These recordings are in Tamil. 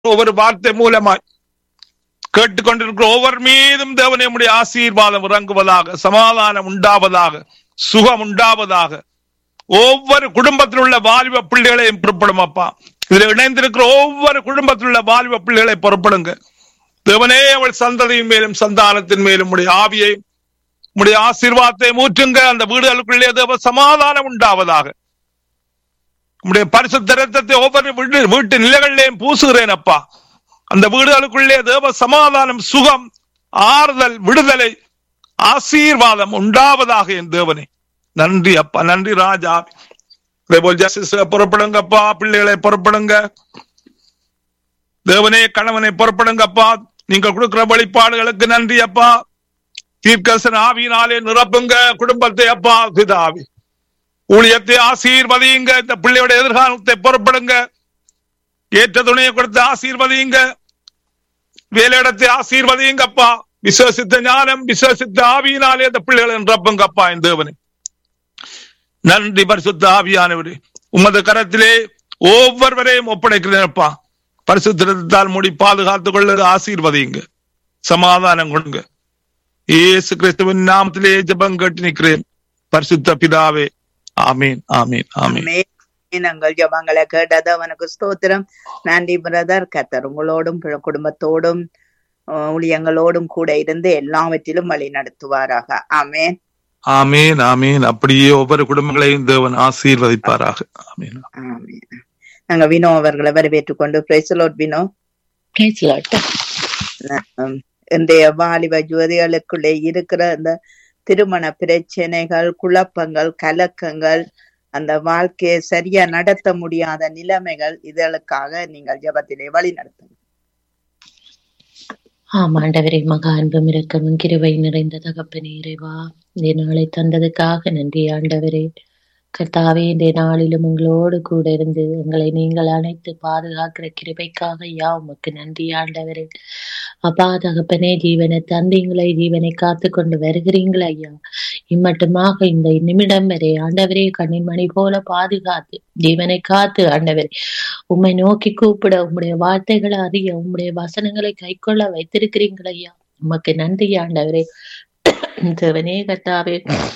ஒவ்வொரு வார்த்தை மூலமாய் கேட்டுக்கொண்டிருக்கிற ஒவ்வொரு மீதும் தேவனே உம்முடைய ஆசீர்வாதம் இறங்குவதாக சமாதானம் உண்டாவதாக சுகம் உண்டாவதாக ஒவ்வொரு குடும்பத்தில் உள்ள வாலிப பிள்ளைகளையும் பொறுப்படும் அப்பா இதுல இணைந்திருக்கிற ஒவ்வொரு குடும்பத்தில் உள்ள வாலிப பிள்ளைகளை பொறுப்படுங்க தேவனே அவள் சந்ததியின் மேலும் சந்தானத்தின் மேலும் உடைய ஆவியை உடைய ஆசீர்வாதத்தை மூற்றுங்க அந்த வீடுகளுக்குள்ளே தேவ சமாதானம் உண்டாவதாக உடைய பரிசுத்த ரத்தத்தை ஒவ்வொரு வீட்டு வீட்டு நிலைகளிலேயும் பூசுகிறேன் அப்பா அந்த வீடுகளுக்குள்ளே தேவ சமாதானம் சுகம் ஆறுதல் விடுதலை ஆசீர்வாதம் உண்டாவதாக என் தேவனே நன்றி அப்பா நன்றி ராஜா அதேபோல் ஜஸ்டிஸ் புறப்படுங்கப்பா பிள்ளைகளை புறப்படுங்க தேவனே கணவனை புறப்படுங்கப்பா நீங்கள் கொடுக்கிற வழிபாடுகளுக்கு நன்றி அப்பா தீர்க்கசன் ஆவியினாலே நிரப்புங்க குடும்பத்தை அப்பா பிதாவி ஊழியத்தை ஆசீர்வதியுங்க இந்த பிள்ளையோட எதிர்காலத்தை புறப்படுங்க ஏற்ற துணையை கொடுத்து ஆசீர்வதியுங்க வேலையிடத்தை ஆசீர்வதியுங்கப்பா விசுவசித்த ஞானம் விசுவசித்த ஆவியினாலே இந்த பிள்ளைகளை நிரப்புங்கப்பா என் தேவனே நன்றி பரிசுத்த ஆவியானவரே உமது கரத்திலே ஒவ்வொருவரையும் ஒப்படைக்கிறேன்ப்பா பரிசுத்தால் மூடி பாதுகாத்துக் கொள்ள ஆசீர்வதியுங்க சமாதானம் கொடுங்க இயேசு கிறிஸ்துவின் நாமத்திலே ஜெபம் கேட்டு நிற்கிறேன் பரிசுத்த பிதாவே ஆமீன் ஆமீன் ஆமீன் ஆமென். நாங்கள் ஜபங்களை கேட்டது அவனுக்கு ஸ்தோத்திரம் நன்றி பிரதர் கத்தர் உங்களோடும் பிற- குடும்பத்தோடும் அஹ், ஊழியங்களோடும் கூட இருந்து எல்லாவற்றிலும் வழி நடத்துவாராக ஆமென் ஆமீன் ஆமீன் அப்படியே ஒவ்வொரு குடும்பங்களையும் தேவன் ஆசீர்வதிப்பாராக ஆமீன் ஆமென் நாங்க வினோ அவர்களை வரவேற்றுக் கொண்டு பிரைசலோட் வினோ Praise Lord. உம், இன்றைய வாலிப ஜோதிகளுக்குள்ளே இருக்கிற அந்த திருமண பிரச்சனைகள் குழப்பங்கள் கலக்கங்கள் அந்த வாழ்க்கையை சரியா நடத்த முடியாத நிலைமைகள் இதற்காக நீங்கள் ஜெபத்திலே வழி நடத்துங்க ஆம் ஆண்டவரே மகா அன்பும் இரக்கமும் கிருபை நிறைந்த தகப்பனே இறைவா இந்த நாளை தந்ததுக்காக நன்றி ஆண்டவரே கர்த்தாவே இந்த நாளிலும் உங்களோடு கூட இருந்து எங்களை நீங்கள் அணைத்து பாதுகாக்கிற கிருபைக்காக யா உமக்கு நன்றி ஆண்டவரே அப்பா தகப்பனே ஜீவனை தந்தீங்களை ஜீவனை காத்து கொண்டு வருகிறீங்களா ஐயா இம்மட்டுமாக இந்த நிமிடம் வரை ஆண்டவரே கண்ணின் மணி போல பாதுகாத்து ஜீவனை காத்து ஆண்டவரே உம்மை நோக்கி கூப்பிட உம்முடைய வார்த்தைகளை அறிய உம்முடைய வசனங்களை கைக்கொள்ள வைத்திருக்கிறீங்களா ஐயா உமக்கு நன்றி ஆண்டவரே தேவனே கர்த்தாவே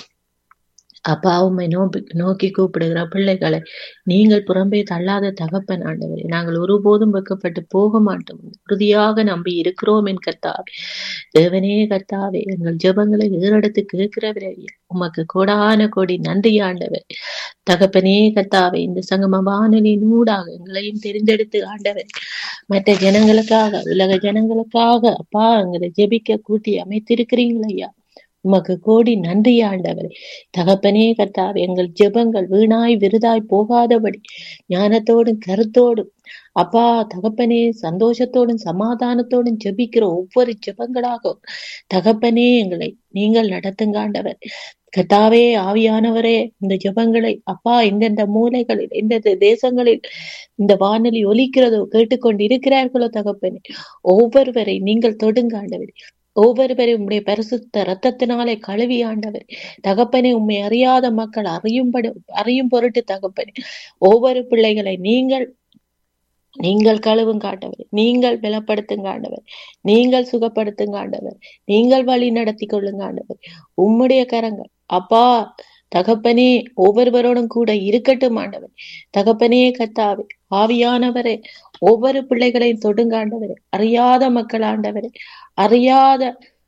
அப்பா உம்மை நோக்கி நோக்கி கூப்பிடுகிற பிள்ளைகளை நீங்கள் புறம்பே தள்ளாத தகப்பன் ஆண்டவரே நாங்கள் ஒருபோதும் வெக்கப்பட்டு போக மாட்டோம் உறுதியாக நம்பி இருக்கிறோம் என் கர்த்தாவே தேவனே கர்த்தாவே எங்கள் ஜெபங்களை ஏறெடுத்து கேட்கிறவரே ஐயா. உமக்கு கோடான கோடி நன்றி ஆண்டவர் தகப்பனே கர்த்தாவே இந்த சங்கம வானொலி நூடாக எங்களையும் தெரிந்தெடுத்து ஆண்டவர் மற்ற ஜனங்களுக்காக உலக ஜனங்களுக்காக அப்பா எங்களை ஜெபிக்க கூட்டி அமைத்திருக்கிறீங்களா ஐயா உமக்கு கோடி நன்றி ஆண்டவரே தகப்பனே கர்த்தாவே எங்கள் ஜெபங்கள் வீணாய் விருதாய் போகாதபடி ஞானத்தோடும் கருத்தோடும் அப்பா தகப்பனே சந்தோஷத்தோடும் சமாதானத்தோடும் ஜெபிக்கிற ஒவ்வொரு ஜெபங்களாகவும் தகப்பனே எங்களை நீங்கள் நடத்துங்க ஆண்டவர் கர்த்தாவே ஆவியானவரே இந்த ஜெபங்களை அப்பா எந்தெந்த மூலைகளில் எந்தெந்த தேசங்களில் இந்த வானொலி ஒலிக்கிறதோ கேட்டுக்கொண்டு இருக்கிறார்களோ தகப்பனே ஒவ்வொருவரை நீங்கள் தொடுங்க ஆண்டவர் ஒவ்வொருவரையும் உம்முடைய பரிசுத்த ரத்தத்தினாலே கழுவி ஆண்டவர் தகப்பனே உம்மை அறியாத மக்கள் அறியும்படி அறியும் பொருட்டு தகப்பனே ஒவ்வொரு பிள்ளைகளை நீங்கள் நீங்கள் கழுவும் காண்டவர் நீங்கள் பலப்படுத்துங்க ஆண்டவர் நீங்கள் சுகப்படுத்துங்க ஆண்டவர் நீங்கள் வழி நடத்தி கொள்ளுங்க ஆண்டவர் உம்முடைய கரங்கள் அப்பா தகப்பனே ஒவ்வொருவரோடும் கூட இருக்கட்டும் ஆண்டவர் தகப்பனே கத்தாவே ஆவியானவரே ஒவ்வொரு பிள்ளைகளையும் தொடுங்க ஆண்டவரே அறியாத மக்கள் ஆண்டவரே அறியாத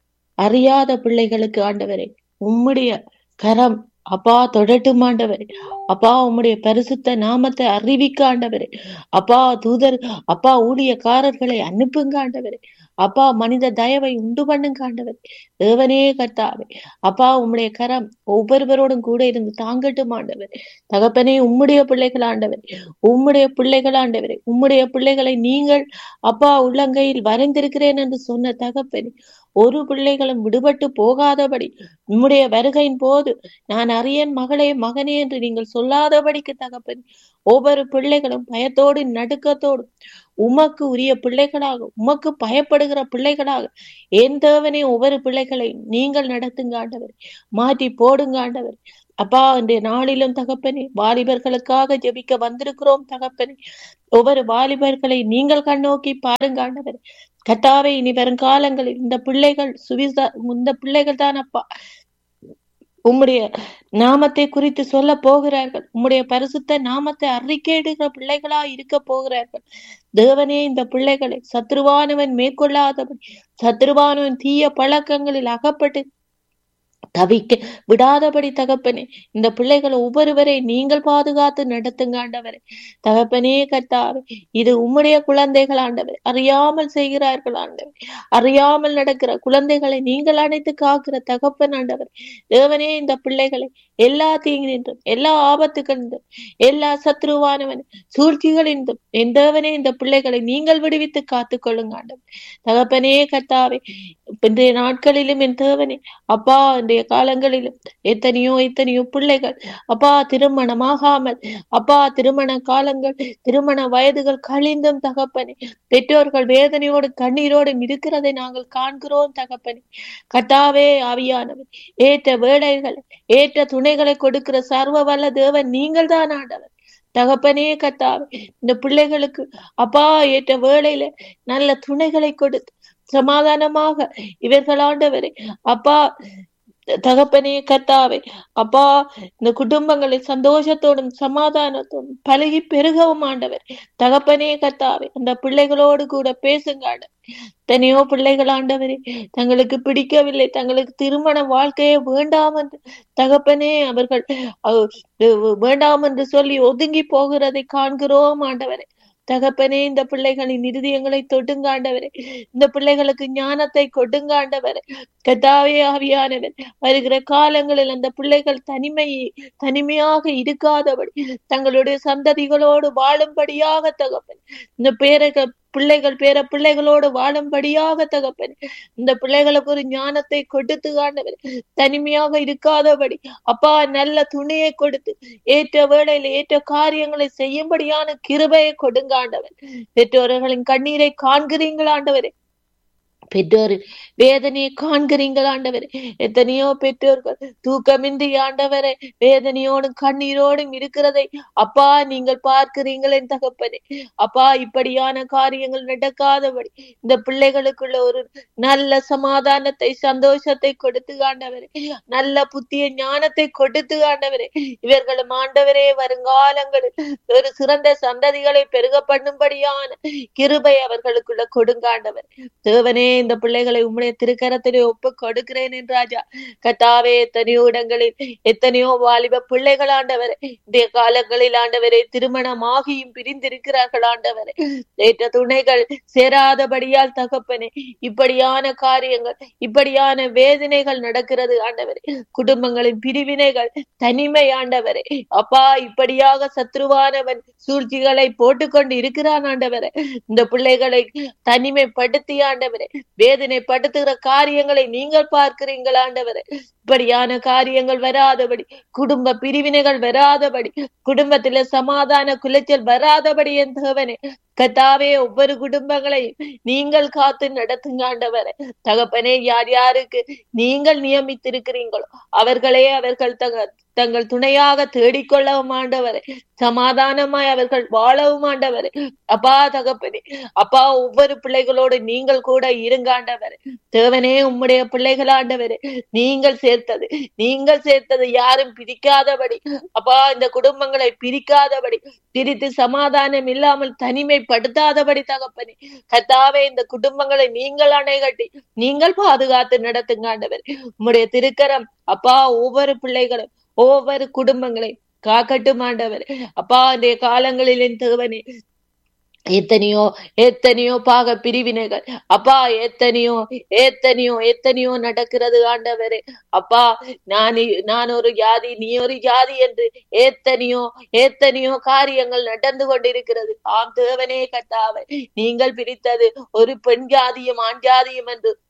அறியாத பிள்ளைகளுக்கு ஆண்டவரே உம்முடைய கரம் அப்பா தொடட்டும் ஆண்டவரே அப்பா உம்முடைய பரிசுத்த நாமத்தை அறிவிக்க ஆண்டவரே அப்பா தூதர் அப்பா ஊழியக்காரர்களை அனுப்புங்க ஆண்டவரே அப்பா மனித தயவை உண்டு பண்ணுங்க ஆண்டவரே தேவனே கர்த்தாவே அப்பா உம்முடைய கரம் ஒவ்வொருவரோடும் கூட இருந்து தாங்கட்டும் ஆண்டவர் தகப்பனே உம்முடைய பிள்ளைகள் ஆண்டவர் உம்முடைய பிள்ளைகள் ஆண்டவரே உம்முடைய பிள்ளைகளை நீங்கள் அப்பா உள்ளங்கையில் வரைந்திருக்கிறேன் என்று சொன்ன தகப்பனே ஒரு பிள்ளைகளும் விடுபட்டு போகாதபடி உம்முடைய வருகையின் போது நான் அறியேன் மகளே மகனே என்று நீங்கள் சொல்லாதபடிக்கு தகப்பன் ஒவ்வொரு பிள்ளைகளும் பயத்தோடு நடுக்கத்தோடு உமக்கு உரிய பிள்ளைகளாக உமக்கு பயப்படுகிற பிள்ளைகளாக என் தேவனே ஒவ்வொரு பிள்ளைகளை நீங்கள் நடத்துங்க ஆண்டவர் மாற்றி போடுங்க ஆண்டவர் அப்பா இன்றைய நாளிலும் தகப்பனே வாலிபர்களுக்காக ஜெபிக்க வந்திருக்கிறோம் தகப்பனே ஒவ்வொரு வாலிபர்களை நீங்கள் கண்ணோக்கி பாருங்க ஆண்டவர் கத்தாவே இனி வரும் காலங்களில் இந்த பிள்ளைகள் சுவிசா இந்த பிள்ளைகள் தான் அப்பா உம்முடைய நாமத்தை குறித்து சொல்ல போகிறார்கள் உம்முடைய பரிசுத்த நாமத்தை அறிக்கையிடுகிற பிள்ளைகளா இருக்க போகிறார்கள் தேவனே இந்த பிள்ளைகளை சத்ருவானவன் மேற்கொள்ளாதவன் சத்ருவானவன் தீய பழக்கங்களில் அகப்பட்டு தவிக்க விடாதபடி தகப்பனே இந்த பிள்ளைகளை ஒவ்வொருவரை நீங்கள் பாதுகாத்து நடத்துங்க ஆண்டவரே தகப்பனே கர்த்தாவே இது உம்முடைய குழந்தைகள் ஆண்டவர் அறியாமல் செய்கிறார்கள் ஆண்டவர் அறியாமல் நடக்கிற குழந்தைகளை நீங்கள் அணைத்து காக்கிற தகப்பன் ஆண்டவர் தேவனே இந்த பிள்ளைகளை எல்லா தீங்கினின்றும் எல்லா ஆபத்துகளின்றும் எல்லா சத்ருவானவன் சூழ்ச்சிகளின்றும் என் தேவனே இந்த பிள்ளைகளை நீங்கள் விடுவித்து காத்துக் கொள்ளுங்க ஆண்டவர் தகப்பனே கர்த்தாவே இன்றைய நாட்களிலும் என் தேவனே அப்பா இன்றைய காலங்களிலும் எத்தனையோ எத்தனையோ பிள்ளைகள் அப்பா திருமணமாகாமல் அப்பா திருமண காலங்கள் திருமண வயதுகள் கழிந்தும் தகப்பனே பெற்றோர்கள் வேதனையோடு கண்ணீரோடும் இருக்கிறதை நாங்கள் காண்கிறோம் தகப்பனே கட்டாவே ஆவியானவர் ஏற்ற வேலைகளை ஏற்ற துணைகளை கொடுக்கிற சர்வ வல்ல தேவன் நீங்கள் தான் ஆண்டவர் தகப்பனே கத்தாவே இந்த பிள்ளைகளுக்கு அப்பா ஏற்ற வேளையில நல்ல துணைகளை கொடுத்து சமாதானமாக இவர்கள் ஆண்டவரே அப்பா தகப்பனே கத்தாவே அப்பா இந்த குடும்பங்களை சந்தோஷத்தோடும் சமாதானத்தோடும் பழகி பெருகவும் ஆண்டவர் தகப்பனே கத்தாவே அந்த பிள்ளைகளோடு கூட பேசுங்க ஆண்டவர் எத்தனையோ பிள்ளைகள் ஆண்டவரே தங்களுக்கு பிடிக்கவில்லை தங்களுக்கு திருமண வாழ்க்கையே வேண்டாம் என்று தகப்பனே அவர்கள் வேண்டாம் என்று சொல்லி ஒதுங்கி போகிறதை காண்கிறோம் ஆண்டவரே தகப்பனே இந்த பிள்ளைகளின் இருதயங்களை தொடுங்காண்டவரே இந்த பிள்ளைகளுக்கு ஞானத்தை கொடுங்காண்டவரே கதாவே ஆவியானவர் வருகிற காலங்களில் அந்த பிள்ளைகள் தனிமை தனிமையாக இருக்காதபடி தங்களுடைய சந்ததிகளோடு வாழும்படியாக தகப்பன் இந்த பேரக பிள்ளைகள் பேர பிள்ளைகளோடு வாழும்படியாக தகப்பன் இந்த பிள்ளைகளுக்கு ஒரு ஞானத்தை கொடுத்து ஆண்டவர் தனிமையாக இருக்காதபடி அப்பா நல்ல துணியை கொடுத்து ஏற்ற வேளையில் ஏற்ற காரியங்களை செய்யும்படியான கிருபையை கொடுங்க ஆண்டவர் பெற்றோர்களின் கண்ணீரை காண்கிறீங்களா ஆண்டவரே பெற்றோர் வேதனையை காண்கிறீங்கள் ஆண்டவர் எத்தனையோ பெற்றோர்கள் தூக்கமின்றி ஆண்டவரை வேதனையோடும் கண்ணீரோடும் இருக்கிறதை அப்பா நீங்கள் பார்க்கிறீங்களேன் தகப்பனே அப்பா இப்படியான காரியங்கள் நடக்காதபடி இந்த பிள்ளைகளுக்குள்ள ஒரு நல்ல சமாதானத்தை சந்தோஷத்தை கொடுத்து ஆண்டவரே நல்ல புத்திய ஞானத்தை கொடுத்து ஆண்டவரே இவர்களும் ஆண்டவரே வருங்காலங்களில் ஒரு சிறந்த சந்ததிகளை பெருக பண்ணும்படியான கிருபை அவர்களுக்குள்ள கொடுங்காண்டவர் தேவனே இந்த பிள்ளைகளை உம்முடைய திருக்கரத்திலே ஒப்பு கொடுக்கிறேன் என் ராஜா கத்தாவே எத்தனையோ இடங்களில் எத்தனையோ வாலிப பிள்ளைகள் ஆண்டவரே இந்த காலங்களில் ஆண்டவரே திருமணமாகியும் பிரிந்திருக்கிறார்கள் ஆண்டவரே ஏற்ற துணைகள் சேராதபடியால் தகப்பனே இப்படியான காரியங்கள் இப்படியான வேதனைகள் நடக்கிறது ஆண்டவரே குடும்பங்களின் பிரிவினைகள் தனிமை ஆண்டவரே அப்பா இப்படியாக சத்ருவானவன் சூழ்ச்சிகளை போட்டுக்கொண்டு இருக்கிறான் ஆண்டவரே இந்த பிள்ளைகளை தனிமைப்படுத்தி ஆண்டவரே வேதனைப்படுத்துகிற காரியங்களை நீங்கள் பார்க்கிறீங்கள் ஆண்டவரே இப்படியான காரியங்கள் வராதபடி குடும்ப பிரிவினைகள் வராதபடி குடும்பத்தில சமாதான குலைச்சல் வராதபடி என் தேவனே கத்தாவே ஒவ்வொரு குடும்பங்களையும் நீங்கள் காத்து நடத்துங்க ஆண்டவரே தகப்பனே யார் யாருக்கு நீங்கள் நியமித்திருக்கிறீங்களோ அவர்களே அவர்கள் தங்க தங்கள் துணையாக தேடிக்கொள்ளவும் ஆண்டவரே சமாதானமாய் அவர்கள் வாழவும் ஆண்டவரே அப்பா தகப்பனே அப்பா ஒவ்வொரு பிள்ளைகளோடு நீங்கள் கூட இருங்காண்டவரே தேவனே உம்முடைய பிள்ளைகள் ஆண்டவரே நீங்கள் சேர்த்தது நீங்கள் சேர்த்தது யாரும் பிரிக்காதபடி அப்பா இந்த குடும்பங்களை பிரிக்காதபடி பிரித்து சமாதானம் இல்லாமல் தனிமைப்படுத்தாதபடி தகப்பனே கத்தாவே இந்த குடும்பங்களை நீங்கள் அணைகட்டி நீங்கள் பாதுகாத்து நடத்துங்க ஆண்டவர் உம்முடைய திருக்கரம் அப்பா ஒவ்வொரு பிள்ளைகளும் ஒவ்வொரு குடும்பங்களை காக்கட்டும் ஆண்டவர் அப்பா இந்த காலங்களில் என் தேவனே எத்தனையோ எத்தனையோ பாக பிரிவினைகள் அப்பா எத்தனையோ எத்தனையோ எத்தனையோ நடக்கிறது ஆண்டவரே அப்பா நான் நான் ஒரு ஜாதி நீ ஒரு ஜாதி என்று எத்தனையோ எத்தனையோ காரியங்கள் நடந்து கொண்டிருக்கிறது ஆம் தேவனே கட்டாவை நீங்கள் பிரித்தது ஒரு பெண் ஜாதியும் ஆண் ஜாதியும் என்று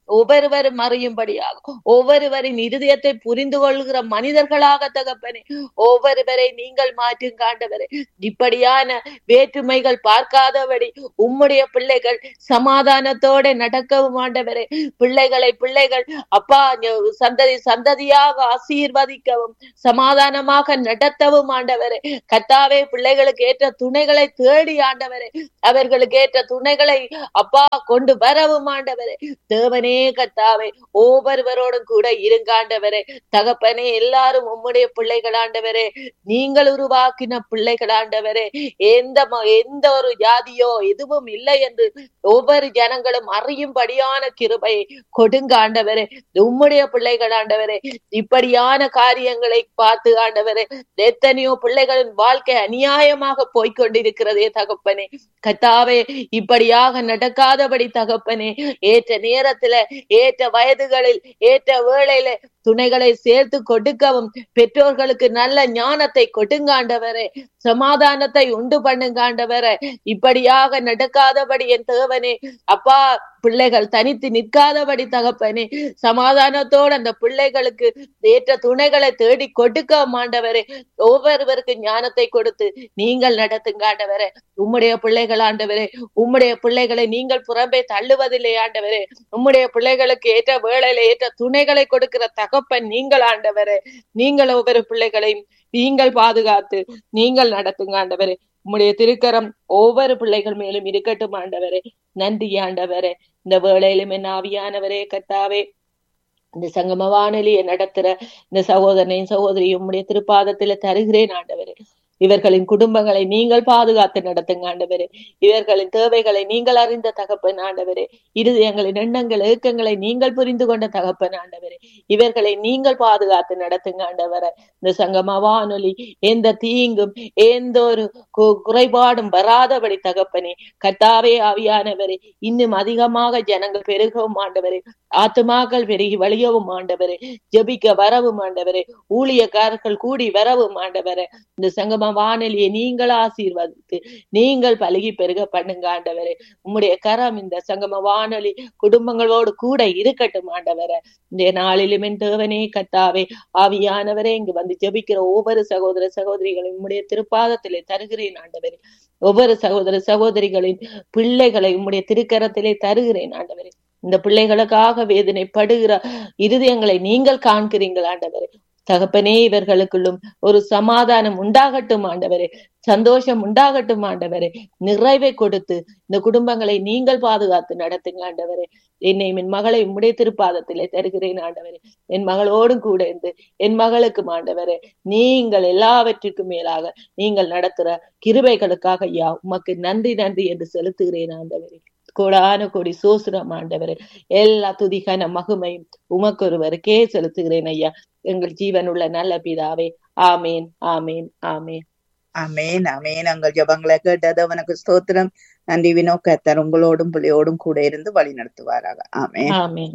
ஒவ்வொருவரும் அறியும்படியாக ஒவ்வொருவரின் இருதயத்தை புரிந்து கொள்கிற மனிதர்களாக தகப்பனே ஒவ்வொருவரை நீங்கள் மாற்றும் காண்டவரே இப்படியான வேற்றுமைகள் பார்க்காதபடி உம்முடைய பிள்ளைகள் சமாதானத்தோட நடக்கவும் ஆண்டவரே பிள்ளைகளை பிள்ளைகள் அப்பா ஞ- சந்ததி சந்ததியாக ஆசீர்வதிக்கவும் சமாதானமாக நடத்தவும் ஆண்டவரே கத்தாவே பிள்ளைகளுக்கு ஏற்ற துணைகளை தேடி ஆண்டவரே அவர்களுக்கு ஏற்ற துணைகளை அப்பா கொண்டு வரவும் ஆண்டவரே தேவனே கத்தாவே ஒவ்வொருவரோடும் கூட இருங்காண்டவரே தகப்பனே எல்லாரும் உம்முடைய பிள்ளைகள் ஆண்டவரே நீங்கள் உருவாக்கின பிள்ளைகள் ஆண்டவரே எந்த ம- எந்த ஒரு ஜாதியோ எதுவும் இல்லை என்று ஒவ்வொரு ஜனங்களும் அறியும்படியான கிருபையை கொடுங்க ஆண்டவரே உம்முடைய பிள்ளைகள் ஆண்டவரே இப்படியான காரியங்களை பார்த்து ஆண்டவரே எத்தனையோ பிள்ளைகளின் வாழ்க்கை அநியாயமாக போய்க்கொண்டிருக்கிறதே தகப்பனே கத்தாவே இப்படியாக நடக்காதபடி தகப்பனே ஏற்ற நேரத்துல ஏற்ற வயதுகளில் ஏற்ற வேளையில துணைகளை சேர்த்து கொடுக்கவும் பெற்றோர்களுக்கு நல்ல ஞானத்தை கொடுங்காண்டவரே சமாதானத்தை உண்டு பண்ணுங்காண்டவரே இப்படியாக நடக்காதபடி என் தேவனே அப்பா பிள்ளைகள் தனித்து நிற்காதபடி தகப்பனே சமாதானத்தோடு அந்த பிள்ளைகளுக்கு ஏற்ற துணைகளை தேடி கொடுக்க மாண்டவரே ஒவ்வொருவருக்கு ஞானத்தை கொடுத்து நீங்கள் நடத்துங்க ஆண்டவரே உம்முடைய பிள்ளைகள் ஆண்டவரே உம்முடைய பிள்ளைகளை நீங்கள் புறம்பே தள்ளுவதில்லை ஆண்டவரே உம்முடைய பிள்ளைகளுக்கு ஏற்ற வேளையில ஏற்ற துணைகளை கொடுக்கிற தகப்பன் நீங்கள் ஆண்டவரே நீங்கள் ஒவ்வொரு பிள்ளைகளையும் நீங்கள் பாதுகாத்து நீங்கள் நடத்துங்க ஆண்டவரே உம்முடைய திருக்கரம் ஒவ்வொரு பிள்ளைகள் மேலும் இருக்கட்டும் ஆண்டவரே நன்றி ஆண்டவரே இந்த வேளையிலும் என் ஆவியானவரே கர்த்தாவே இந்த சங்கம வானொலியை நடத்துற இந்த சகோதரனையும் சகோதரியும் உம்முடைய திருப்பாதத்துல தருகிறேன் ஆண்டவரே இவர்களின் குடும்பங்களை நீங்கள் பாதுகாத்து நடத்துங்க ஆண்டவரே இவர்களின் தேவைகளை நீங்கள் அறிந்த தகப்பன் ஆண்டவரே இருதயங்களின் எண்ணங்கள் ஏக்கங்களை நீங்கள் புரிந்து கொண்ட தகப்பன் ஆண்டவரே இவர்களை நீங்கள் பாதுகாத்து நடத்துங்க ஆண்டவரே இந்த சங்கம வானொலி எந்த தீங்கும் எந்த ஒரு கு- குறைபாடும் வராதபடி தகப்பனே கர்த்தாவே ஆவியானவரே இன்னும் அதிகமாக ஜனங்கள் பெருகவும் ஆண்டவரே ஆத்துமாக்கள் பெருகி வழியவும் ஆண்டவரே ஜெபிக்க வரவும் ஆண்டவரே ஊழியக்காரர்கள் கூடி வரவும் ஆண்டவரே இந்த சங்கம வானொலியை நீங்கள் ஆசீர்வதித்து நீங்கள் பழகி பெருக பண்ணுங்க ஆண்டவரே உம்முடைய கரம் இந்த சங்கம வானொலி குடும்பங்களோடு கூட இருக்கட்டும் ஆண்டவரே இந்த நாளிலும் என் தேவனே கத்தாவே ஆவியானவரே இங்கு வந்து ஜெபிக்கிற ஒவ்வொரு சகோதர சகோதரிகளையும் உம்முடைய திருப்பாதத்திலே தருகிறேன் ஆண்டவரே ஒவ்வொரு சகோதர சகோதரிகளின் பிள்ளைகளை உம்முடைய திருக்கரத்திலே தருகிறேன் ஆண்டவரே இந்த பிள்ளைகளுக்காக வேதனைப்படுகிற இருதயங்களை நீங்கள் காண்கிறீங்கள் ஆண்டவரே தகப்பனே இவர்களுக்குள்ளும் ஒரு சமாதானம் உண்டாகட்டும் ஆண்டவரே சந்தோஷம் உண்டாகட்டும் ஆண்டவரே நிறைவை கொடுத்து இந்த குடும்பங்களை நீங்கள் பாதுகாத்து நடத்துங்க ஆண்டவரே என்னை என் மகளை உம்முடைய திருப்பாதத்திலே தருகிறேன் ஆண்டவரே என் மகளோடும் கூட இருந்து என் மகளுக்கு ஆண்டவரே நீங்கள் எல்லாவற்றிற்கும் மேலாக நீங்கள் நடத்துற கிருபைகளுக்காக ஐயா உமக்கு நன்றி நன்றி என்று செலுத்துகிறேன் ஆண்டவரே கோடான கோடி சோசுரம் ஆண்டவரே எல்லா துதிகான மகுமையும் உமக்கொருவருக்கே செலுத்துகிறேன் ஐயா எங்கள் ஜீவனுள்ள நல்ல பிதாவே ஆமேன் ஆமேன் ஆமேன் அமேன் அமேன் உங்கள் ஜபங்களை கேட்டது அவனுக்கு ஸ்தோத்திரம் நன்றி வினோ கத்தர் உங்களோடும் பிள்ளையோடும் கூட இருந்து வழி நடத்துவாராக ஆமேன் ஆமேன்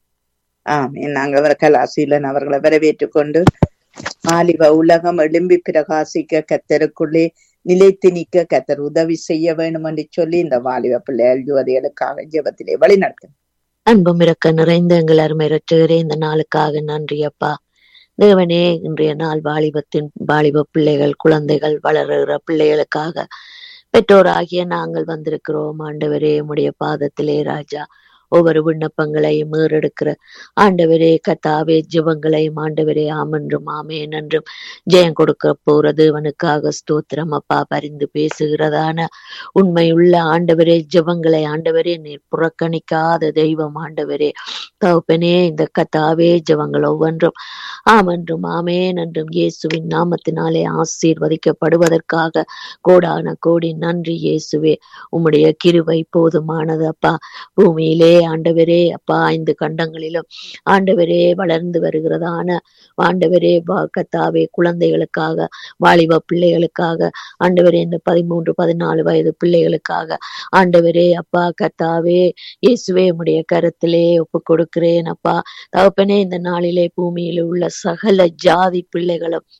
ஆமேன் நாங்கள் அவர் கலாசீலன் அவர்களை வரவேற்றுக் கொண்டு ஆலிவ உலகம் எழும்பி பிரகாசிக்க கத்தருக்குள்ளே நிலைத்து நிற்க கத்தர் உதவி செய்ய வேண்டும் என்று சொல்லி இந்த வாலிப பிள்ளைகள் யுவதிகளுக்காக ஜெபத்திலே வழி நடத்தும் அன்பும் இறக்க நிறைந்த எங்கள் அருமை ரட்சகரே இந்த நாளுக்காக நன்றி அப்பா தேவனே இன்றைய நாள் வாலிபத்தின் வாலிப பிள்ளைகள் குழந்தைகள் வளருகிற பிள்ளைகளுக்காக பெற்றோராகிய நாங்கள் வந்திருக்கிறோம் ஆண்டவரே உம்முடைய பாதத்திலே ராஜா ஒவ்வொரு விண்ணப்பங்களையும் ஏறெடுக்கிற ஆண்டவரே கத்தாவே ஜெபங்களையும் ஆண்டவரே ஆமென்றும் ஆமேன் என்றும் ஜெயம் கொடுக்க போற தேவனுக்காக ஸ்தோத்திரம் அப்பா பரிந்து பேசுகிறதான உண்மையுள்ள ஆண்டவரே ஜெபங்களை ஆண்டவரே நீர் புறக்கணிக்காத தெய்வம் ஆண்டவரே தகப்பனே இந்த கத்தாவே ஜெபங்கள் ஒவ்வொன்றும் ஆமென்றும் ஆமேன் என்றும் இயேசுவின் நாமத்தினாலே ஆசீர்வதிக்கப்படுவதற்காக கோடான கோடி நன்றி இயேசுவே உம்முடைய கிருபை போதுமானது அப்பா பூமியிலே ஆண்டவரே அப்பா ஐந்து கண்டங்களிலும் ஆண்டவரே வளர்ந்து வருகிறதான ஆண்டவரே வா- கத்தாவே குழந்தைகளுக்காக வாலிப பிள்ளைகளுக்காக ஆண்டவரே இந்த பதிமூன்று பதினாலு வயது பிள்ளைகளுக்காக ஆண்டவரே அப்பா கத்தாவே இயேசுவே உம்முடைய கருத்திலே ஒப்பு கொடுக்கிறேன் அப்பா தகப்பனே இந்த நாளிலே பூமியில் உள்ள சகல ஜாதி பிள்ளைகளும்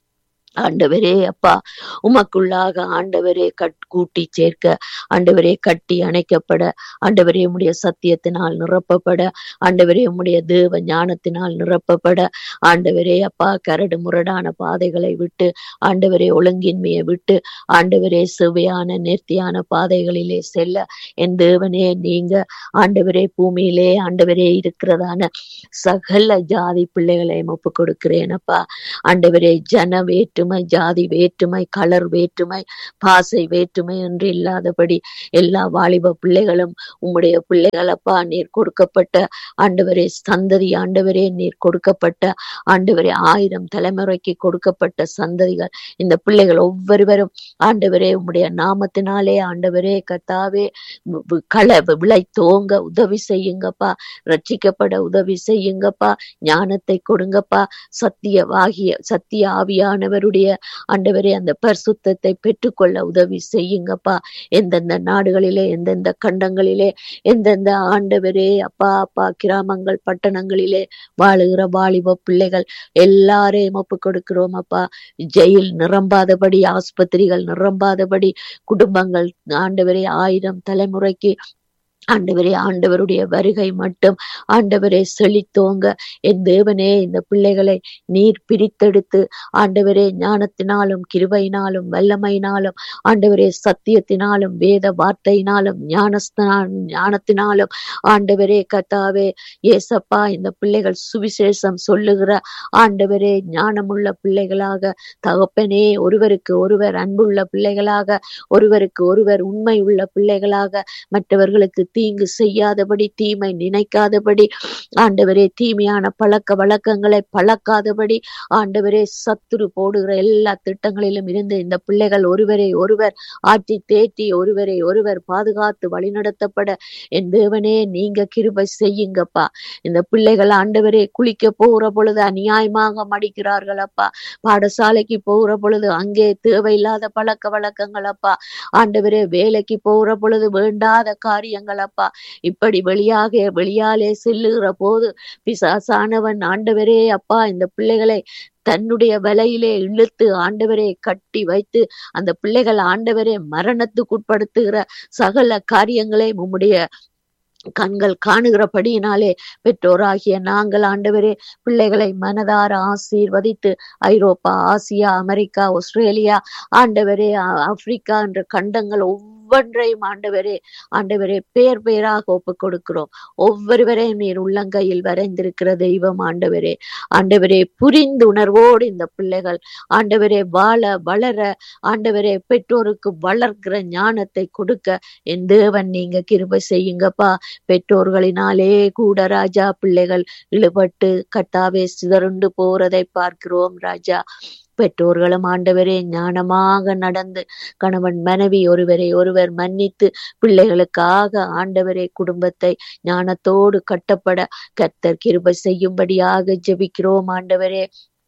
ஆண்டவரே அப்பா உமக்குள்ளாக ஆண்டவரே கட் கூட்டி சேர்க்க ஆண்டவரே கட்டி அணைக்கப்பட ஆண்டவரே உம்முடைய சத்தியத்தினால் நிரப்பப்பட ஆண்டவரே உம்முடைய தேவ ஞானத்தினால் நிரப்பப்பட ஆண்டவரே அப்பா கரடு முரடான பாதைகளை விட்டு ஆண்டவரே ஒழுங்கின்மையை விட்டு ஆண்டவரே சுவையான நேர்த்தியான பாதைகளிலே செல்ல என் தேவனே நீங்க ஆண்டவரே பூமியிலே ஆண்டவரே இருக்கிறதான சகல ஜாதி பிள்ளைகளை ஒப்பு கொடுக்கிறேன் அப்பா ஆண்டவரே ஜன வேற்றுமை ஜாதி வேற்றுமை கலர் வேற்றுமை பாசை வேற்றுமை என்று இல்லாதபடி எல்லா வாலிப பிள்ளைகளும் உம்முடைய பிள்ளைகளப்பா நீர் கொடுக்கப்பட்ட ஆண்டவரே சந்ததி ஆண்டவரே நீர் கொடுக்கப்பட்ட ஆண்டவரே ஆயிரம் தலைமுறைக்கு கொடுக்கப்பட்ட சந்ததிகள் இந்த பிள்ளைகள் ஒவ்வொருவரும் ஆண்டவரே உம்முடைய நாமத்தினாலே ஆண்டவரே கத்தாவே வி- வி- கள விளை தோங்க உதவி செய்யுங்கப்பா ரட்சிக்கப்பட உதவி செய்யுங்கப்பா ஞானத்தை கொடுங்கப்பா சத்தியவாகிய சத்திய ஆவியானவருடைய ஆண்டவரே அந்த பரிசுத்தத்தை பெற்றுக்கொள்ள உதவி செய்யுங்கப்பா எந்தெந்த நாடுகளிலே எந்தெந்த கண்டங்களிலே எந்தெந்த ஆண்டவரே அப்பா அப்பா கிராமங்கள் பட்டணங்களிலே வாழுகிற வாலிப பிள்ளைகள் எல்லாரையும் ஒப்பு கொடுக்கிறோம் அப்பா ஜெயில் நிரம்பாதபடி ஆஸ்பத்திரிகள் நிரம்பாதபடி குடும்பங்கள் ஆண்டவரே ஆயிரம் தலைமுறைக்கு ஆண்டவரே ஆண்டவருடைய வருகை மட்டும் ஆண்டவரே செழித்தோங்க என் தேவனே இந்த பிள்ளைகளை நீர் பிரித்தெடுத்து ஆண்டவரே ஞானத்தினாலும் கிருபையினாலும் வல்லமையினாலும் ஆண்டவரே சத்தியத்தினாலும் வேத வார்த்தையினாலும் ஞானஸ்தனா ஞானத்தினாலும் ஆண்டவரே கத்தாவே ஏசப்பா இந்த பிள்ளைகள் சுவிசேஷம் சொல்லுகிற ஆண்டவரே ஞானமுள்ள பிள்ளைகளாக தகப்பனே ஒருவருக்கு ஒருவர் அன்புள்ள பிள்ளைகளாக ஒருவருக்கு ஒருவர் உண்மை உள்ள பிள்ளைகளாக மற்றவர்களுக்கு தீங்கு செய்யாதபடி தீமை நினைக்காதபடி ஆண்டவரே தீமையான பழக்க வழக்கங்களை பழக்காதபடி ஆண்டவரே சத்துரு போடுகிற எல்லா திட்டங்களிலும் இருந்து இந்த பிள்ளைகள் ஒருவரை ஒருவர் ஆற்றி தேற்றி ஒருவரை ஒருவர் பாதுகாத்து வழிநடத்தப்பட என் தேவனே நீங்க கிருபை செய்யுங்கப்பா இந்த பிள்ளைகள் ஆண்டவரே குளிக்க போகிற பொழுது அநியாயமாக மடிக்கிறார்கள் அப்பா பாடசாலைக்கு போகிற பொழுது அங்கே தேவையில்லாத பழக்க வழக்கங்கள் அப்பா ஆண்டவரே வேலைக்கு போகிற பொழுது வேண்டாத காரியங்கள் அப்பா இப்படி வெளியாக வெளியாலே செல்லுகிற போது பிசாசானவன் ஆண்டவரே அப்பா இந்த பிள்ளைகளை தன்னுடைய வலையிலே இழுத்து ஆண்டவரே கட்டி வைத்து அந்த பிள்ளைகள் ஆண்டவரே மரணத்துக்குட்படுத்துகிற சகல காரியங்களை உம்முடைய கண்கள் காணுகிறபடியினாலே பெற்றோராகிய நாங்கள் ஆண்டவரே பிள்ளைகளை மனதார ஆசீர்வதித்து ஐரோப்பா ஆசியா அமெரிக்கா ஆஸ்திரேலியா ஆண்டவரே ஆ- ஆப்பிரிக்கா என்ற கண்டங்கள் ஒவ்வொன்றையும் ஆண்டவரே ஆண்டவரே பேர் பேராக ஒப்பு கொடுக்கிறோம் ஒவ்வொருவரையும் நீர் உள்ளங்கையில் வரைந்திருக்கிற தெய்வம் ஆண்டவரே ஆண்டவரே புரிந்து உணர்வோடு இந்த பிள்ளைகள் ஆண்டவரே வாழ வளர ஆண்டவரே பெற்றோருக்கு வளர்க்கிற ஞானத்தை கொடுக்க என் தேவன் நீங்க கிருபை செய்யுங்கப்பா பெற்றோர்களினாலே கூட ராஜா பிள்ளைகள் இழுபட்டு கட்டாவே சிதறுண்டு போறதை பார்க்கிறோம் ராஜா பெற்றோர்களும் ஆண்டவரே ஞானமாக நடந்து கணவன் மனைவி ஒருவரை ஒருவர் மன்னித்து பிள்ளைகளுக்காக ஆண்டவரே குடும்பத்தை ஞானத்தோடு கட்டப்பட கர்த்தர் கிருபை செய்யும்படியாக ஜெபிக்கிறோம் ஆண்டவரே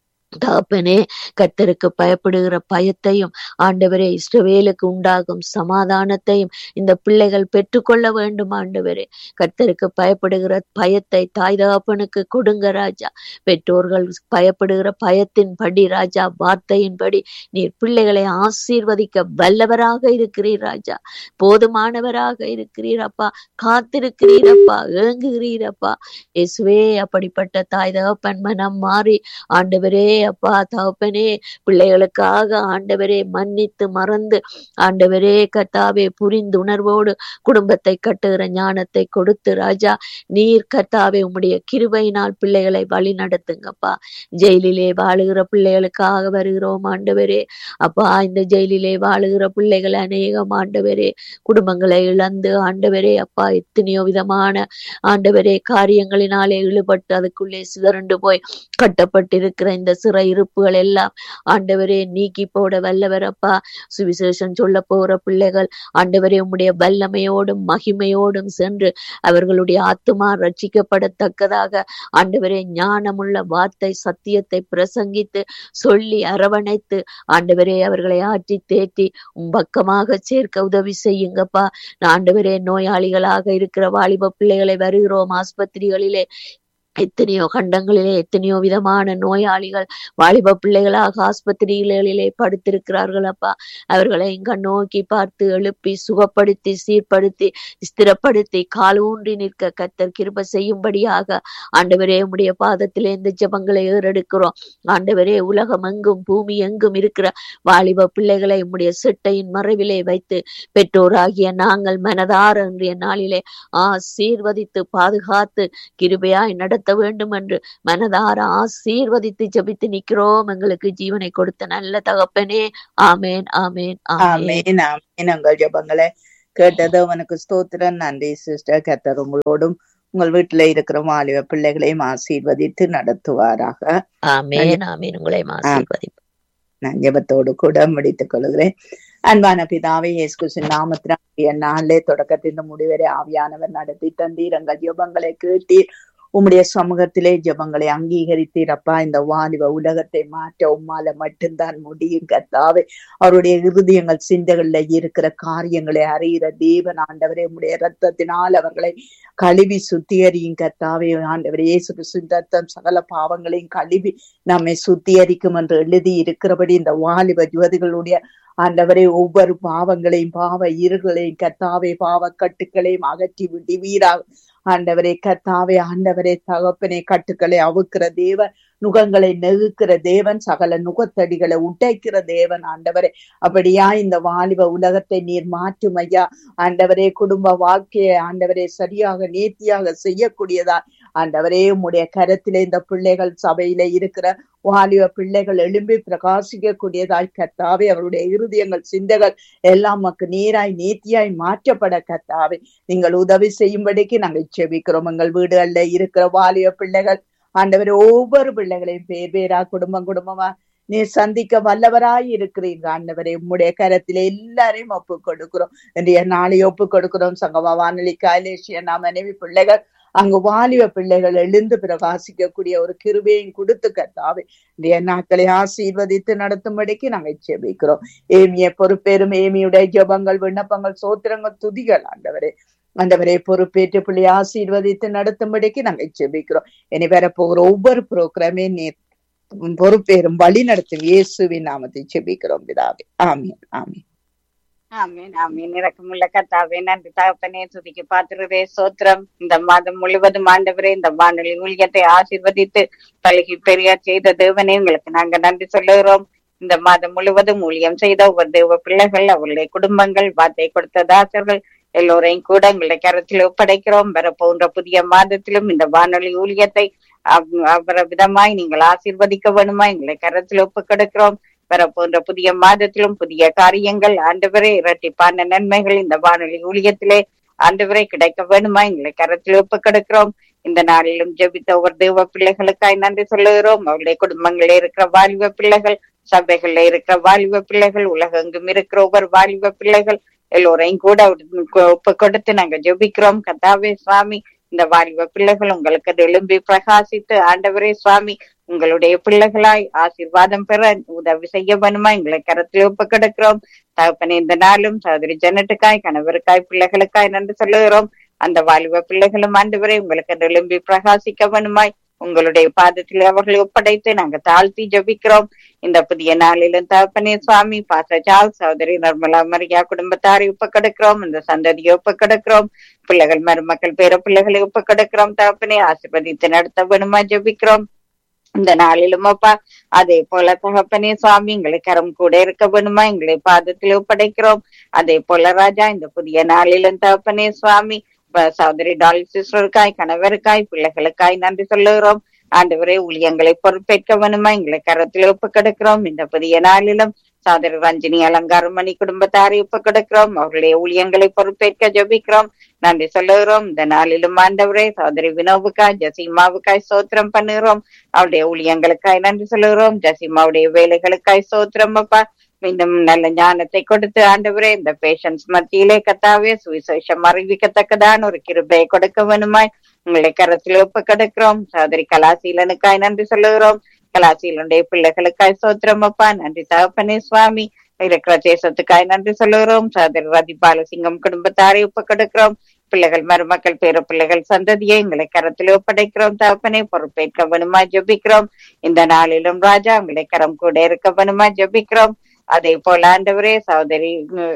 தகப்பனே கர்த்தருக்கு பயப்படுகிற பயத்தையும் ஆண்டவரே இஸ்ரவேலுக்கு உண்டாகும் சமாதானத்தையும் இந்த பிள்ளைகள் பெற்றுக்கொள்ள வேண்டும் ஆண்டவரே கர்த்தருக்கு பயப்படுகிற பயத்தை தாய் தகப்பனுக்கு கொடுங்க ராஜா பெற்றோர்கள் பயப்படுகிற பயத்தின் படி ராஜா வார்த்தையின்படி நீர் பிள்ளைகளை ஆசீர்வதிக்க வல்லவராக இருக்கிறீர் ராஜா போதுமானவராக இருக்கிறீர் அப்பா காத்திருக்கிறீரப்பா ஏங்குகிறீரப்பா இயேசுவே அப்படிப்பட்ட தாய் தகப்பன் மனம் மாறி ஆண்டவரே அப்பா தகப்பனே பிள்ளைகளுக்காக ஆண்டவரே மன்னித்து மறந்து ஆண்டவரே கர்த்தாவே புரிந்து உணர்வோடு குடும்பத்தை கட்டுகிற ஞானத்தை கொடுத்து ராஜா நீர் கர்த்தாவே உம்முடைய கிருபையினால் பிள்ளைகளை வழி நடத்துங்கப்பா ஜெயிலிலே வாழுகிற பிள்ளைகளுக்காக வருகிறோம் ஆண்டவரே அப்பா இந்த ஜெயிலிலே வாழுகிற பிள்ளைகள் அநேகம் ஆண்டவரே குடும்பங்களை இழந்து ஆண்டவரே அப்பா எத்தனையோ விதமான ஆண்டவரே காரியங்களினாலே இழுபட்டு அதுக்குள்ளே சிதறண்டு போய் கட்டப்பட்டிருக்கிற இந்த சிறை இருப்புகள் எல்லாம் ஆண்டவரே நீக்கி போட வல்லவர் அப்பா சுவிசேஷம் சொல்ல போகிற பிள்ளைகள் ஆண்டவரே உம்முடைய வல்லமையோடும் மகிமையோடும் சென்று அவர்களுடைய ஆத்துமா ரட்சிக்கப்படத்தக்கதாக ஆண்டவரே ஞானமுள்ள வார்த்தை சத்தியத்தை பிரசங்கித்து சொல்லி அரவணைத்து ஆண்டவரே அவர்களை ஆற்றி தேற்றி உம் பக்கமாக சேர்க்க உதவி செய்யுங்கப்பா ஆண்டவரே நோயாளிகளாக இருக்கிற வாலிப பிள்ளைகளை வருகிறோம் ஆஸ்பத்திரிகளிலே எத்தனையோ கண்டங்களிலே எத்தனையோ விதமான நோயாளிகள் வாலிப பிள்ளைகளாக ஆஸ்பத்திரிகளிலே படுத்திருக்கிறார்கள் அப்பா அவர்களை இங்க நோக்கி பார்த்து எழுப்பி சுகப்படுத்தி சீர்படுத்தி ஸ்திரப்படுத்தி கால் ஊன்றி நிற்க கத்தர் கிருப செய்யும்படியாக ஆண்டவரே உம்முடைய பாதத்திலே இந்த ஜெபங்களை ஏறெடுக்கிறோம் ஆண்டவரே உலகம் எங்கும் பூமி எங்கும் இருக்கிற வாலிப பிள்ளைகளை உம்முடைய சிட்டையின் மறைவிலே வைத்து பெற்றோராகிய நாங்கள் மனதார இன்றைய நாளிலே ஆசீர்வதித்து பாதுகாத்து கிருபையாய் நடத்த வேண்டும் என்று மனதார ஆசீர்வதித்து ஜெபித்து நிற்கிறோம் எங்களுக்கு ஜீவனை கொடுத்த நல்ல தகப்பனே ஆமேன் ஆமேன் ஆமேன் ஆமேன் ஆமேன் உங்கள் ஜெபங்களை கேட்டது அவனுக்கு ஸ்தோத்திரம் நன்றி சிஸ்டர் கத்தர் உங்களோடும் உங்கள் வீட்டுல இருக்கிற வாலிப பிள்ளைகளையும் ஆசீர்வதித்து நடத்துவாராக ஆமேன் ஆமேன் உங்களை ஆசீர்வதிப்போம் நான் ஜெபத்தோடு கூட முடித்துக் கொள்கிறேன் அன்பான பிதாவே இயேசு கிறிஸ்துவின் நாமத்தின் நாளே தொடக்கத்தின் முடிவரை ஆவியானவர் நடத்தி தந்தீர் எங்கள் ஜெபங்களை கேட்டீர் உம்முடைய சமூகத்திலே ஜெபங்களை அங்கீகரித்தீர் அப்பா இந்த வாலிப உலகத்தை மாற்ற உம்மால மட்டும்தான் முடியும் கத்தாவே அவருடைய இருதயங்கள் சிந்தைகள்ல இருக்கிற காரியங்களை அறிகிற தேவன் ஆண்டவரே உம்முடைய ரத்தத்தினால் அவர்களை கழுவி சுத்திகரியும் கத்தாவே ஆண்டவர் இயேசு கிறிஸ்துவின் ரத்தம் சகல பாவங்களையும் கழுவி நம்மை சுத்திகரிக்கும் என்று எழுதி இருக்கிறபடி இந்த வாலிப யுவதிகளுடைய ஆண்டவரே ஒவ்வொரு பாவங்களையும் பாவ இருகளையும் கத்தாவே பாவ கட்டுக்களையும் அகற்றி விடுவீராக ஆண்டவரே கத்தாவே ஆண்டவரே தகப்பனே கட்டுக்களை அவுக்கிற தேவன் நுகங்களை நெகுக்கிற தேவன் சகல நுகத்தடிகளை உடைக்கிற தேவன் ஆண்டவரே அப்படியா இந்த வாலிப உலகத்தை நீர் மாற்றும் ஐயா ஆண்டவரே குடும்ப வாழ்க்கையை ஆண்டவரே சரியாக நேர்த்தியாக செய்யக்கூடியதா ஆண்டவரே உம்முடைய கரத்திலே இந்த பிள்ளைகள் சபையில இருக்கிற வாலிப பிள்ளைகள் எழும்பி பிரகாசிக்க கூடியதாய் கத்தாவே அவருடைய இருதயங்கள் சிந்தைகள் எல்லாம் நமக்கு நீராய் நேர்த்தியாய் மாற்றப்பட கத்தாவே நீங்கள் உதவி செய்யும்படிக்கு நாங்கள் செபிக்கிறோம் எங்கள் வீடுகள்ல இருக்கிற வாலிப பிள்ளைகள் ஆண்டவர் ஒவ்வொரு பிள்ளைகளையும் பேர் பேரா குடும்பம் குடும்பமா நீர் சந்திக்க வல்லவராய் இருக்கிறீங்க ஆண்டவரே உம்முடைய கரத்திலே எல்லாரையும் ஒப்பு கொடுக்கிறோம் இன்றைய நாளை ஒப்பு கொடுக்கிறோம் சங்கமா வானொலி காலேஷிய நாம் மனைவி பிள்ளைகள் அங்கு வாலிப பிள்ளைகள் எழுந்து பிரகாசிக்கக்கூடிய ஒரு கிருபையும் கொடுத்து கத்தாவே இன்றைய நாட்களை ஆசீர்வதித்து நடத்தும்படிக்கு நாங்கள் செபிக்கிறோம் ஏமிய பொறுப்பேறும் ஏமியுடைய ஜபங்கள் விண்ணப்பங்கள் சோத்திரங்கள் துதிகள் ஆண்டவரே ஆண்டவரே பொறுப்பேற்று பிள்ளை ஆசீர்வதித்து நடத்தும்படிக்கு நாங்கள் செபிக்கிறோம் இனி வரப்போகிற ஒவ்வொரு புரோகிராமே நீர் பொறுப்பேறும் வழி நடத்தும் இயேசுவின் நாமத்தை செபிக்கிறோம் பிதாவே ஆமீன் ஆமீன் ஆமீன் ஆமீன் இறக்கமுள்ள கத்தாவே நன்றி தகப்பனே துதிக்கு பாத்துறதே சோத்திரம் இந்த மாதம் முழுவதும் ஆண்டவரே இந்த வானொலி ஊழியத்தை ஆசீர்வதித்து பழகி பெரியார் செய்த தேவனே உங்களுக்கு நாங்க நன்றி சொல்லுகிறோம் இந்த மாதம் முழுவதும் ஊழியம் செய்த ஒவ்வொரு தேவ பிள்ளைகள் அவர்களுடைய குடும்பங்கள் வார்த்தை கொடுத்த தாசர்கள் எல்லோரையும் கூட எங்களுடைய கரத்தில் ஒப்படைக்கிறோம் வர போன்ற புதிய மாதத்திலும் இந்த வானொலி ஊழியத்தை அவர விதமாய் நீங்கள் ஆசீர்வதிக்க வேணுமா எங்களை கரத்தில் ஒப்பு கொடுக்கிறோம் வர போன்ற புதிய மாதத்திலும் புதிய காரியங்கள் ஆண்டவரே இரட்டிப்பான நன்மைகள் இந்த வானொலி ஊழியத்திலே ஆண்டவரே கிடைக்க வேணுமா எங்களை கரத்தில் ஒப்பு கொடுக்கிறோம் இந்த நாளிலும் ஜெபித்த ஒவ்வொரு தேவ பிள்ளைகளுக்காய் நன்றி சொல்லுகிறோம் அவருடைய குடும்பங்களில் இருக்கிற வாலிப பிள்ளைகள் சபைகள்ல இருக்கிற வாலிப பிள்ளைகள் உலகெங்கும் இருக்கிற ஒவ்வொரு வாலிப பிள்ளைகள் எல்லோரையும் கூட ஒப்பு கொடுத்து நாங்க ஜெபிக்கிறோம் கதாவே சுவாமி இந்த வாலிப பிள்ளைகள் உங்களுக்கு எழும்பி பிரகாசித்து ஆண்டவரே சுவாமி உங்களுடைய பிள்ளைகளாய் ஆசீர்வாதம் பெற உதவி செய்ய வேணுமா எங்களை கரத்தில் ஒப்பு கிடக்கிறோம் தகப்பனே இந்த நாளும் சகோதரி ஜனட்டுக்காய் கணவருக்காய் பிள்ளைகளுக்காய் நன்றி சொல்லுகிறோம் அந்த வாலிப பிள்ளைகளும் ஆண்டவரே உங்களுக்கு எழும்பி பிரகாசிக்க வேணுமாய் உங்களுடைய பாதத்தில் அவர்களை ஒப்படைத்து நாங்க தாழ்த்தி ஜபிக்கிறோம் இந்த புதிய நாளிலும் தகப்பனே சுவாமி பாசஜால் சகோதரி நிர்மலா மரியா குடும்பத்தாரை ஒப்பு கிடக்கிறோம் இந்த சந்ததியை ஒப்பு கிடக்கிறோம் பிள்ளைகள் மருமக்கள் பேர பிள்ளைகளை ஒப்பு கிடக்கிறோம் தகப்பனே ஆசிர்வதித்து நடத்த வேணுமா ஜபிக்கிறோம் இந்த நாளிலும் அப்பா அதே போல தகப்பனே சுவாமி எங்களை கரம் கூட இருக்க வேணுமா எங்களை பாதத்தில் ஒப்படைக்கிறோம் அதே போல ராஜா இந்த புதிய நாளிலும் தகப்பனே சுவாமி சகோதரி டால் சிஸ்டருக்காய் கணவருக்காய் பிள்ளைகளுக்காய் நன்றி சொல்லுகிறோம் ஆண்டவரே ஊழியங்களை பொறுப்பேற்க வேணுமா எங்களை கரத்தில் ஒப்பு கிடக்கிறோம் இந்த புதிய நாளிலும் சகோதரி ரஞ்சினி அலங்காரமணி குடும்பத்தாரை ஒப்பு கிடக்கிறோம் அவர்களுடைய ஊழியங்களை பொறுப்பேற்க ஜபிக்கிறோம் நன்றி சொல்லுகிறோம் இந்த நாளிலும் ஆண்டவரே சகோதரி வினோவுக்காய் ஜசீமாவுக்காய் சோத்திரம் பண்ணுகிறோம் அவருடைய ஊழியங்களுக்காய் நன்றி சொல்லுகிறோம் ஜசீமாவுடைய வேலைகளுக்காய் சோத்திரம் அப்பா மீண்டும் நல்ல ஞானத்தை கொடுத்து ஆண்டவரே இந்த பேஷன்ஸ் மத்தியிலே கத்தாவே சுவிசேஷம் அறிவிக்கத்தக்கதான ஒரு கிருபையை கொடுக்க வேணுமாய் உங்களை கரத்தில் ஒப்பு கிடக்கிறோம் சகோதரி கலாசீலனுக்காய் நன்றி சொல்லுகிறோம் கலாசீலனுடைய பிள்ளைகளுக்காய் சோத்திரம் அப்பா நன்றி தகப்பனே சுவாமி இருக்கிற தேசத்துக்காய் நன்றி சொல்லுகிறோம் சகோதரி ரதி பாலசிங்கம் குடும்பத்தாரை ஒப்பு கிடக்கிறோம் பிள்ளைகள் மருமக்கள் பேர பிள்ளைகள் சந்ததியை எங்களை கரத்தில் ஒப்படைக்கிறோம் தகப்பனை பொறுப்பேற்க வேணுமா ஜெபிக்கிறோம் இந்த நாளிலும் ராஜா உங்களை கரம் கூட இருக்க வேணுமா ஜெபிக்கிறோம் அதே போல ஆண்டவரே சகோதரி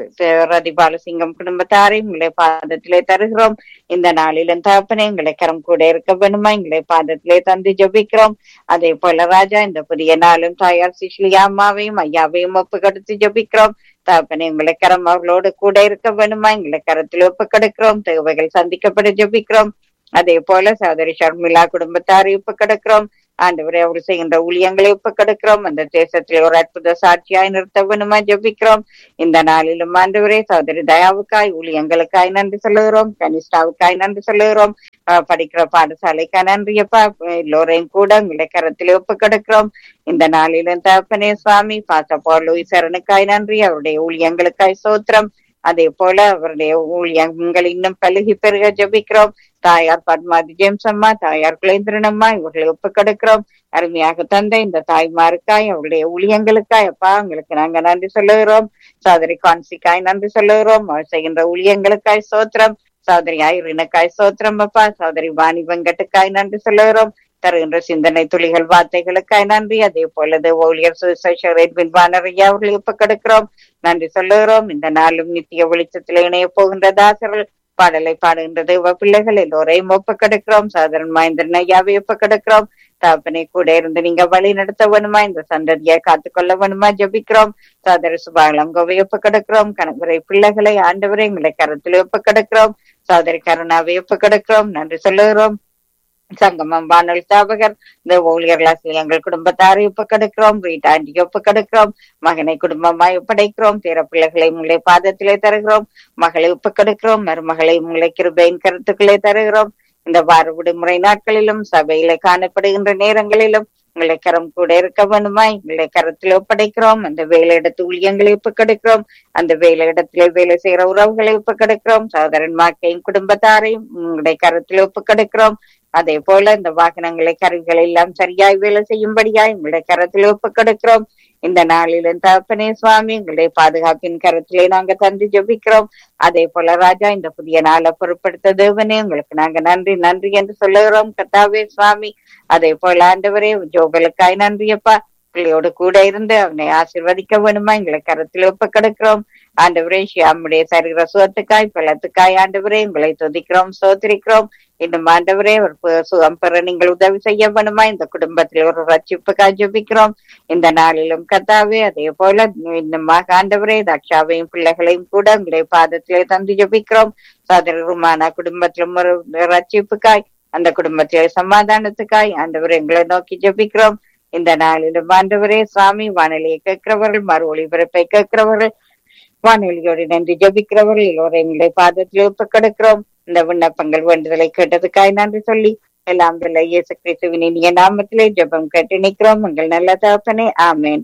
ரதி பாலசிங்கம் குடும்பத்தாரை உங்களை பாதத்திலே தருகிறோம் இந்த நாளிலும் தகப்பனே எங்களை கரம் கூட இருக்க வேணுமா எங்களை பாதத்திலே தந்து ஜபிக்கிறோம் அதே போல ராஜா இந்த புதிய நாளும் தாயார் சிஷ்லியா அம்மாவையும் ஐயாவையும் ஒப்பு கொடுத்து ஜபிக்கிறோம் தகப்பனே எங்களை கரம் அவர்களோடு கூட இருக்க வேணுமா எங்களை கரத்தில் ஒப்பு கொடுக்கிறோம் தேவைகள் சந்திக்கப்பட ஜபிக்கிறோம் அதே போல சகோதரி ஷர்மிளா குடும்பத்தாரை ஒப்பு கொடுக்கிறோம் ஆண்டவரை அவர் செய்கின்ற ஊழியங்களை ஒப்பு கொடுக்கிறோம் அந்த தேசத்தில் ஒரு அற்புத சாட்சியாய் நிறுத்த வேணுமா ஜபிக்கிறோம் இந்த நாளிலும் ஆண்டவரே சகோதரி தயாவுக்காய் ஊழியங்களுக்காய் நன்றி சொல்லுகிறோம் கனிஷ்டாவுக்காய் நன்றி சொல்லுகிறோம் படிக்கிற பாடசாலைக்காய் நன்றியப்பா எல்லோரையும் கூட உங்களை கரத்தில் ஒப்பு கொடுக்கிறோம் இந்த நாளிலும் தகப்பனே சுவாமி பாசப்போ லூயிசரனுக்காய் நன்றி அவருடைய ஊழியங்களுக்காய் சோத்திரம் அதே போல அவருடைய ஊழியங்கள் இன்னும் பழுகி பெருக ஜபிக்கிறோம் தாயார் பத்மாதி ஜேம்ஸ் அம்மா தாயார் குலேந்திரன் அம்மா இவர்களை ஒப்பு கொடுக்கிறோம் அருமையாக தந்த இந்த தாய்மாருக்காய் அவருடைய ஊழியங்களுக்காய் அப்பா உங்களுக்கு நாங்க நன்றி சொல்லுகிறோம் சோதரி கான்சிக்காய் நன்றி சொல்லுகிறோம் அவர் செய்கின்ற ஊழியங்களுக்காய் சோத்திரம் சோதரி ஐரினுக்காய் சோத்திரம் அப்பா சோதரி வாணி வெங்கட்டுக்காய் நன்றி சொல்லுகிறோம் தருகின்ற சிந்தனை துளிகள் வார்த்தைகளுக்காய் நன்றி அதே போலது ஊழியர் சுசேஷரின் வானரையா அவர்களை ஒப்பு கொடுக்கிறோம் நன்றி சொல்லுகிறோம் இந்த நாளும் நித்திய வெளிச்சத்தில் இணைய போகின்ற தாசர்கள் பாடலை பாடுகின்ற தெய்வ பிள்ளைகள் எல்லோரையும் ஒப்பு கொடுக்கிறோம் சாதரன் மாய்ந்தன் ஐயாவை ஒப்பு கொடுக்கிறோம் தாப்பனை கூட இருந்து நீங்க வழி நடத்த வேணுமா இந்த சந்ததியை காத்துக்கொள்ள வேணுமா ஜபிக்கிறோம் சாதர சுபாகலம் கோவை ஒப்பு கொடுக்கிறோம் கணவரை பிள்ளைகளை ஆண்டவரை எங்களை கரத்தில் ஒப்பு கொடுக்கிறோம் சாதரி கருணாவை ஒப்பு கொடுக்கிறோம் நன்றி சொல்லுகிறோம் சங்கமம் வானொலி ஸ்தாபகர் இந்த ஊழியர்கள் எங்கள் குடும்பத்தாரை ஒப்பு கெடுக்கிறோம் வீட்டாண்டியை ஒப்பு கெடுக்கிறோம் மகனை குடும்பமாய் ஒப்படைக்கிறோம் பிற பிள்ளைகளை உங்களை பாதத்திலே தருகிறோம் மகளை ஒப்பு கெடுக்கிறோம் மருமகளை உங்களை கிருபையின் கருத்துக்களை தருகிறோம் இந்த வார விடுமுறை நாட்களிலும் சபையில காணப்படுகின்ற நேரங்களிலும் உங்களை கரம் கூட இருக்க வேண்டுமா எங்களை கரத்தில் ஒப்படைக்கிறோம் அந்த வேலையிடத்து ஊழியங்களை ஒப்பு கெடுக்கிறோம் அந்த வேலையிடத்திலே வேலை செய்யற உறவுகளை ஒப்பு கெடுக்கிறோம் சகோதரன் மாக்கையும் குடும்பத்தாரையும் உங்களுடைய கரத்தில் ஒப்பு கெடுக்கிறோம் அதே போல இந்த வாகனங்களை கருவிகள் எல்லாம் சரியாய் வேலை செய்யும்படியாய் உங்களுடைய கரத்தில் ஒப்பு கொடுக்கிறோம் இந்த நாளிலும் தகப்பனே சுவாமி உங்களுடைய பாதுகாப்பின் கரத்திலே நாங்க தந்து ஜபிக்கிறோம் அதே போல ராஜா இந்த புதிய நாளை பொருட்படுத்த தேவனே உங்களுக்கு நாங்க நன்றி நன்றி என்று சொல்லுகிறோம் கத்தாவே சுவாமி அதே போல ஆண்டவரே ஜோபலுக்காய் நன்றியப்பா பிள்ளையோடு கூட இருந்து அவனை ஆசிர்வதிக்க வேணுமா எங்களை கரத்தில் ஒப்பு கொடுக்கிறோம் ஆண்டவரே ஷியாமுடைய சரீர சுகத்துக்காய் பழத்துக்காய் ஆண்டவரே உங்களை துதிக்கிறோம் சோதரிக்கிறோம் இன்னும் ஆண்டவரே ஒரு சுகம் பெற நீங்கள் உதவி செய்ய வேணுமா இந்த குடும்பத்தில் ஒரு ரட்சிப்புக்காய் ஜபிக்கிறோம் இந்த நாளிலும் கத்தாவே அதே போல இன்னுமாக ஆண்டவரே தக்ஷாவையும் பிள்ளைகளையும் கூட உங்களுடைய பாதத்திலே தந்து ஜபிக்கிறோம் சோதரருமான குடும்பத்திலும் ஒரு ரட்சிப்புக்காய் அந்த குடும்பத்திலே சமாதானத்துக்காய் ஆண்டவர் எங்களை நோக்கி ஜபிக்கிறோம் இந்த நாளிலும் ஆண்டவரே சுவாமி வானொலியை கேட்கிறவர்கள் மறு ஒளிபரப்பை கேட்கிறவர்கள் வானொலியோடு நன்றி ஜபிக்கிறவர்கள் எல்லோரும் எங்களுடைய பாதத்தில் ஒப்பு கொடுக்கிறோம் இந்த விண்ணப்பங்கள் வேண்டுதலை கேட்டதுக்காய் நன்றி சொல்லி எல்லாம் வல்ல இயேசு கிறிஸ்துவின் இனிய நாமத்திலே ஜெபம் கேட்டு நிற்கிறோம் உங்கள் நல்ல தகப்பனே ஆமேன்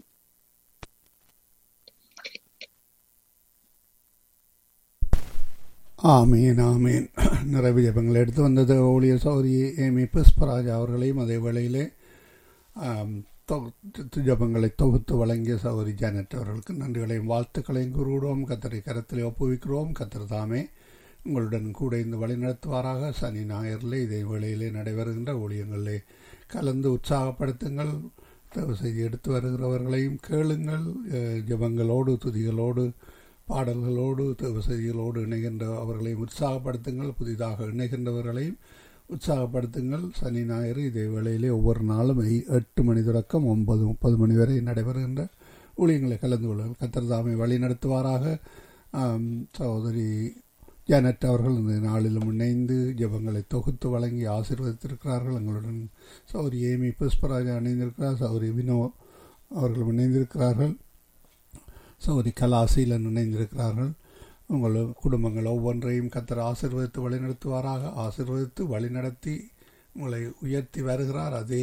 ஆமீன் ஆமீன் நிறைவு ஜபங்கள் எடுத்து வந்தது ஊழியர் சௌரி ஏமி புஷ்பராஜ் அவர்களையும் அதே வேளையிலே ஜபங்களை தொகுத்து வழங்கிய சௌரி ஜானட் அவர்களுக்கு நன்றிகளையும் வாழ்த்துக்களையும் கூறுகிறோம் கத்தரை கரத்திலே ஒப்புவிக்கிறோம் கத்தர் தாமே உங்களுடன் கூட இந்த வழி நடத்துவாராக சனி ஞாயிறிலே இதே வேளையிலே நடைபெறுகின்ற ஊழியங்களிலே கலந்து உற்சாகப்படுத்துங்கள் செய்தி எடுத்து வருகிறவர்களையும் கேளுங்கள் ஜபங்களோடு துதிகளோடு பாடல்களோடு செய்திகளோடு இணைகின்ற அவர்களையும் உற்சாகப்படுத்துங்கள் புதிதாக இணைகின்றவர்களையும் உற்சாகப்படுத்துங்கள் சனி ஞாயிறு இதே வேளையிலே ஒவ்வொரு நாளும் எட்டு மணி தொடக்கம் ஒன்பது முப்பது மணி வரை நடைபெறுகின்ற ஊழியங்களை கலந்து கொள்ளுங்கள் கத்திரதாமை வழி நடத்துவாராக சகோதரி ஜானட் அவர்கள் இந்த நாளிலும் இணைந்து ஜபங்களை தொகுத்து வழங்கி ஆசீர்வதித்திருக்கிறார்கள் எங்களுடன் சௌரி ஏமி புஷ்பராஜா இணைந்திருக்கிறார் சௌரி வினோ அவர்களும் இணைந்திருக்கிறார்கள் சௌரி கலாசீலன் இணைந்திருக்கிறார்கள் உங்கள் குடும்பங்கள் ஒவ்வொன்றையும் கத்தர் ஆசிர்வதித்து வழிநடத்துவாராக ஆசிர்வதித்து வழிநடத்தி உங்களை உயர்த்தி வருகிறார் அதே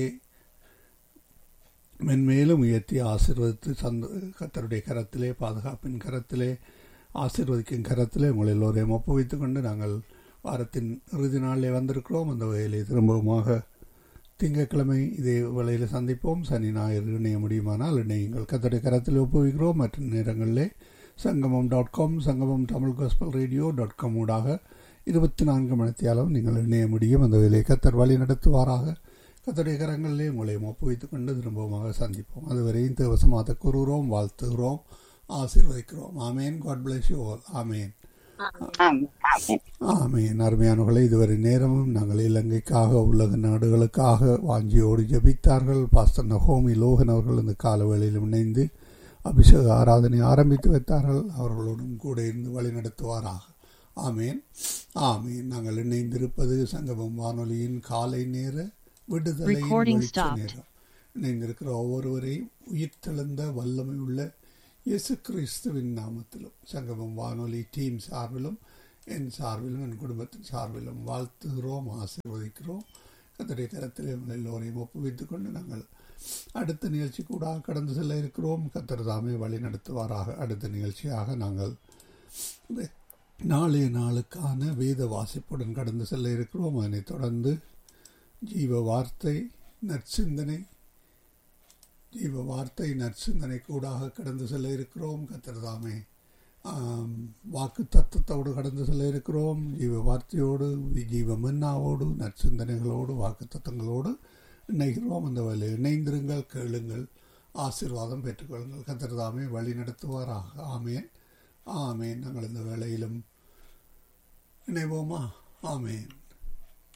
மென்மேலும் உயர்த்தி ஆசிர்வதித்து சந்த கத்தருடைய கரத்திலே பாதுகாப்பின் கரத்திலே ஆசிர்வதிக்கும் கரத்திலே உங்கள் எல்லோரையும் ஒப்புவித்து கொண்டு நாங்கள் வாரத்தின் இறுதி நாளிலே வந்திருக்கிறோம் அந்த வகையிலே திரும்பவுமாக திங்கட்கிழமை இதே வேளையில் சந்திப்போம் சனி ஞாயிறு இணைய முடியுமானால் இணையுங்கள் கத்தருடைய கரத்தில் ஒப்புவிக்கிறோம் மற்ற நேரங்களிலே சங்கமம் dot com Sangamam Tamil gospel radio dot com ஊடாக இருபத்தி நான்கு மணித்தியாலும் நீங்கள் இணைய முடியும் அந்த வேலையை கத்தர் வழி நடத்துவாராக கத்தருடைய கரங்களிலே உங்களையும் ஒப்புவித்துக் கொண்டு திரும்பமாக சந்திப்போம் அதுவரையும் தேவசமாக கூறுகிறோம் வாழ்த்துகிறோம் ஆசீர்வதிக்கிறோம் ஆமேன் காட் பிளஸ் யூ ஆல் ஆமேன் ஆமென். ஆமென். ஆமேன் அருமையானவர்களை இதுவரை நேரமும் நாங்கள் இலங்கைக்காக உலக நாடுகளுக்காக வாஞ்சியோடு ஜெபித்தார்கள் பாஸ்டர் நகோமி லோகன் அவர்கள் இந்த காலவேளையில் இணைந்து அபிஷேக ஆராதனை ஆரம்பித்து வைத்தார்கள் அவர்களோடும் கூட இருந்து வழி நடத்துவாராக ஆமேன் ஆமேன் நாங்கள் இணைந்திருப்பது சங்கமம் வானொலியின் காலை நேர விடுதலையின் Recording வெளிச்ச stopped. நேரம் இணைந்திருக்கிற ஒவ்வொருவரையும் உயிர்த்தெழுந்த வல்லமை உள்ள இயேசு கிறிஸ்துவின் நாமத்திலும் சங்கமம் வானொலி டீம் சார்பிலும் என் சார்பிலும் என் குடும்பத்தின் சார்பிலும் வாழ்த்துகிறோம் ஆசீர்வதிக்கிறோம் கத்தடைய கரத்தில் உங்கள் எல்லோரையும் ஒப்புவித்துக் கொண்டு நாங்கள் அடுத்த நிகழ்ச்சி கூட கடந்து செல்ல இருக்கிறோம் கத்தர் தாமே வழி நடத்துவாராக அடுத்த நிகழ்ச்சியாக நாங்கள் வே- நாளைய நாளுக்கான வேத வாசிப்புடன் கடந்து செல்ல இருக்கிறோம் அதனைத் தொடர்ந்து ஜீவ வார்த்தை நற்சிந்தனை ஜீவ வார்த்தை நற்சிந்தனை கூடாக கடந்து செல்ல இருக்கிறோம் கத்திரதாமே வாக்கு தத்துவத்தோடு கடந்து செல்ல இருக்கிறோம் ஜீவ வார்த்தையோடு ஜீவ மன்னாவோடு நற்சிந்தனைகளோடு வாக்கு தத்துவங்களோடு இணைகிறோம் அந்த வழி இணைந்திருங்கள் கேளுங்கள் ஆசீர்வாதம் பெற்றுக்கொள்ளுங்கள் கத்திரதாமே வழி நடத்துவாராக ஆமேன் ஆமேன் நாங்கள் இந்த வேளையிலும் இணைவோமா ஆமேன்